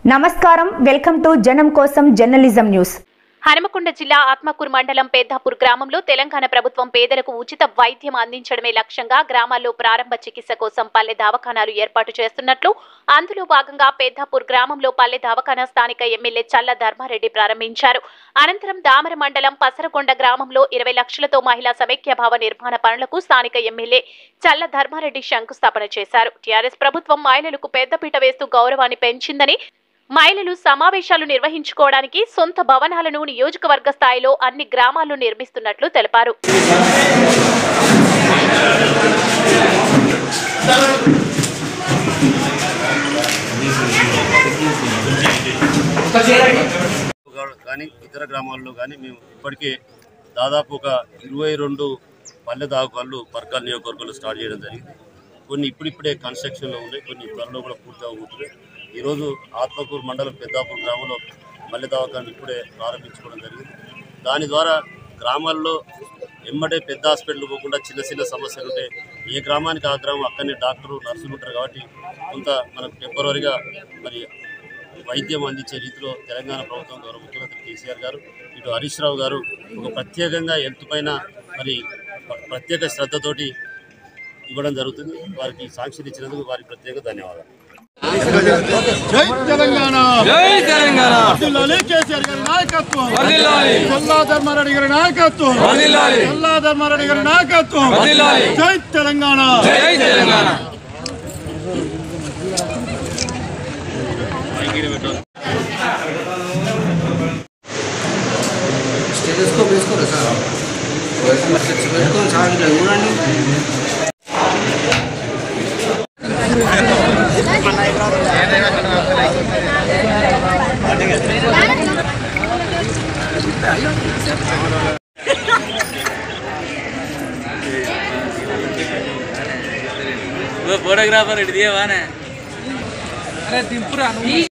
నమస్కారం welcome to జనం కోసం జర్నలిజం న్యూస్ హనుమకొండ జిల్లా ఆత్మకూరు మండలం పేద్దాపూర్ గ్రామంలో తెలంగాణ ప్రభుత్వం పేదలకు ఉచిత వైద్యం అందించడమే లక్ష్యంగా గ్రామాల్లో ప్రారంభ చికిత్స కోసం పల్లె దవాఖానాలు ఏర్పాటు చేస్తున్నట్లు అందులో భాగంగా పేద్దాపూర్ గ్రామంలో పల్లె దవాఖానా స్థానిక ఎమ్మెల్యే చల్ల ధర్మారెడ్డి ప్రారంభించారు అనంతరం దామర మండలం పసరకొండ గ్రామంలో ఇరవై లక్షలతో మహిళా సమైక్య భావ నిర్మాణ పనులకు స్థానిక ఎమ్మెల్యే చల్ల ధర్మారెడ్డి శంకుస్థాపన చేశారు టీఆర్ఎస్ ప్రభుత్వం మహిళలకు పెద్దపీట వేస్తూ గౌరవాన్ని పెంచిందని మహిళలు సమావేశాలు నిర్వహించుకోవడానికి సొంత భవనాలను నియోజకవర్గ స్థాయిలో అన్ని గ్రామాల్లో నిర్మిస్తున్నట్లు తెలిపారు కానీ ఇతర గ్రామాల్లో కానీ మేము ఇప్పటికే దాదాపు ఒక ఇరవై రెండు పల్లె దావకాళ్ళు పర్కాల్ నియోజకవర్గంలో స్టార్ట్ చేయడం జరిగింది కొన్ని ఇప్పుడిప్పుడే కన్స్ట్రక్షన్లో ఉన్నాయి కొన్ని త్వరలో కూడా పూర్తి అవబోతున్నాయి ఈరోజు ఆత్మకూరు మండలం పెద్దాపూర్ గ్రామంలో పల్లె దవాఖాను ఇప్పుడే ప్రారంభించుకోవడం జరిగింది దాని ద్వారా గ్రామాల్లో ఎమ్మడే పెద్ద హాస్పిటల్ పోకుండా చిన్న చిన్న సమస్యలు ఉంటే ఏ గ్రామానికి ఆ గ్రామం అక్కడనే డాక్టరు నర్సులు ఉంటారు కాబట్టి కొంత మనకు టెంపరీగా మరి వైద్యం అందించే రీతిలో తెలంగాణ ప్రభుత్వం గౌరవ ముఖ్యమంత్రి కేసీఆర్ గారు ఇటు హరీష్ రావు గారు ఒక ప్రత్యేకంగా హెల్త్ పైన మరి ప్ర- ప్రత్యేక శ్రద్ధతోటి ఇవ్వడం జరుగుతుంది వారికి సాంక్షన్ ఇచ్చినందుకు వారికి ప్రత్యేక ధన్యవాదాలు జై తెలంగాణ జై తెలంగాణ వర్ధిల్లాలి కేసీఆర్ గారి నాయకత్వం వర్ధిల్లాలి. చల్లా ధర్మారెడ్డి గారి నాయకత్వం వర్ధిల్లాలి. చల్లా ధర్మారెడ్డి గారి నాయకత్వం వర్ధిల్లాలి. జై తెలంగాణ జై తెలంగాణ స్టెటోస్కోప్ వేసుకోరా సార్ పెట్టుకొని సార్ ఇట్లా చూడండి ఫోటోగ్రాఫర్ ఇటు దిగవానే అరే దింపురా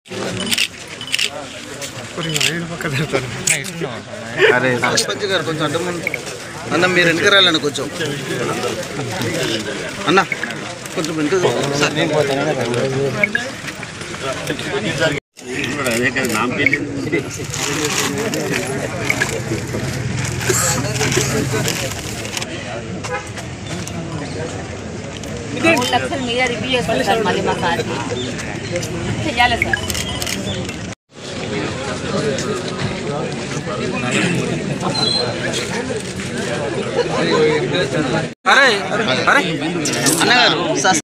సర్పంచ్ గారు కొంచెం అడ్డం ఉంది. అన్న మీరు వెనక రాలన్న కొంచెం అన్న కొంచెం వెనక సార్ అదే కదా నాంపల్లి మూడు లక్షలు మీరే రివ్యూ చేస్తారు సార్ మళ్ళీ మా సార్కి చెయ్యాలి సార్ అరే అరే అన్నగారు సార్